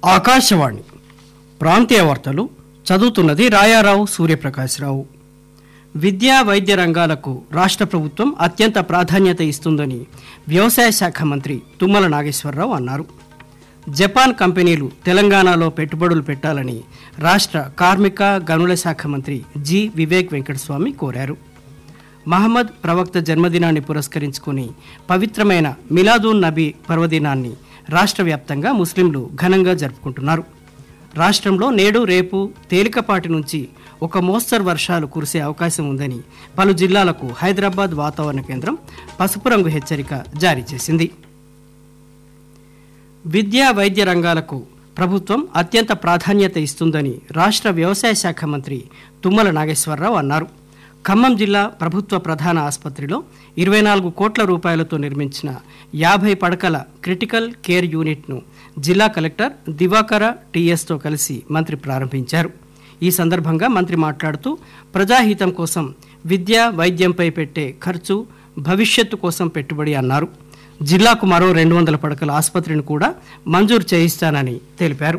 ఆకాశవాణి ప్రాంతీయ వార్తలు చదువుతున్నది రాయారావు సూర్యప్రకాశ్రావు విద్యా వైద్య రంగాలకు రాష్ట్ర ప్రభుత్వం అత్యంత ప్రాధాన్యత ఇస్తుందని వ్యవసాయ శాఖ మంత్రి తుమ్మల నాగేశ్వరరావు అన్నారు జపాన్ కంపెనీలు తెలంగాణలో పెట్టుబడులు పెట్టాలని రాష్ట్ర కార్మిక గనుల శాఖ మంత్రి జి వివేక్ వెంకటస్వామి కోరారు మహమ్మద్ ప్రవక్త జన్మదినాన్ని పురస్కరించుకుని పవిత్రమైన మిలాదూన్ నబీ పర్వదినాన్ని రాష్ట్ర వ్యాప్తంగా ముస్లింలు ఘనంగా జరుపుకుంటున్నారు రాష్ట్రంలో నేడు రేపు తేలికపాటి నుంచి ఒక మోస్తరు వర్షాలు కురిసే అవకాశం ఉందని పలు జిల్లాలకు హైదరాబాద్ వాతావరణ కేంద్రం పసుపు రంగు హెచ్చరిక జారీ చేసింది విద్యా వైద్య రంగాలకు ప్రభుత్వం అత్యంత ప్రాధాన్యత ఇస్తుందని రాష్ట్ర వ్యవసాయ శాఖ మంత్రి తుమ్మల నాగేశ్వరరావు అన్నారు ఖమ్మం జిల్లా ప్రభుత్వ ప్రధాన ఆసుపత్రిలో ఇరవై నాలుగు కోట్ల రూపాయలతో నిర్మించిన యాభై పడకల క్రిటికల్ కేర్ యూనిట్ను జిల్లా కలెక్టర్ దివాకర టీఎస్తో కలిసి మంత్రి ప్రారంభించారు ఈ సందర్భంగా మంత్రి మాట్లాడుతూ ప్రజాహితం కోసం విద్య వైద్యంపై పెట్టే ఖర్చు భవిష్యత్తు కోసం పెట్టుబడి అన్నారు జిల్లాకు మరో రెండు వందల పడకల ఆసుపత్రిని కూడా మంజూరు చేయిస్తానని తెలిపారు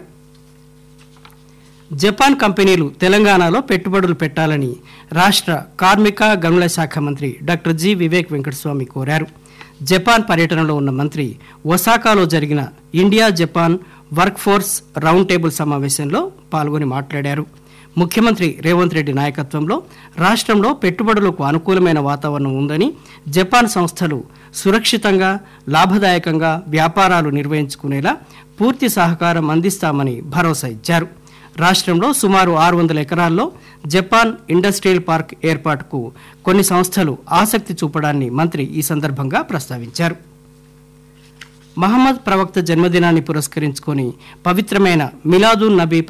జపాన్ కంపెనీలు తెలంగాణలో పెట్టుబడులు పెట్టాలని రాష్ట్ర కార్మిక గనుల శాఖ మంత్రి డాక్టర్ జి వివేక్ వెంకటస్వామి కోరారు జపాన్ పర్యటనలో ఉన్న మంత్రి ఒసాకాలో జరిగిన India Japan workforce round table సమావేశంలో పాల్గొని మాట్లాడారు ముఖ్యమంత్రి రేవంత్ రెడ్డి నాయకత్వంలో రాష్ట్రంలో పెట్టుబడులకు అనుకూలమైన వాతావరణం ఉందని జపాన్ సంస్థలు సురక్షితంగా లాభదాయకంగా వ్యాపారాలు నిర్వహించుకునేలా పూర్తి సహకారం అందిస్తామని భరోసా ఇచ్చారు రాష్ట్రంలో సుమారు ఆరు వందల ఎకరాల్లో జపాన్ ఇండస్ట్రియల్ పార్క్ ఏర్పాటుకు కొన్ని సంస్థలు ఆసక్తి చూపడాన్ని మంత్రి ఈ సందర్భంగా ప్రస్తావించారు మహమ్మద్ ప్రవక్త జన్మదినాన్ని పురస్కరించుకొని పవిత్రమైన మిలాదూన్ నబీ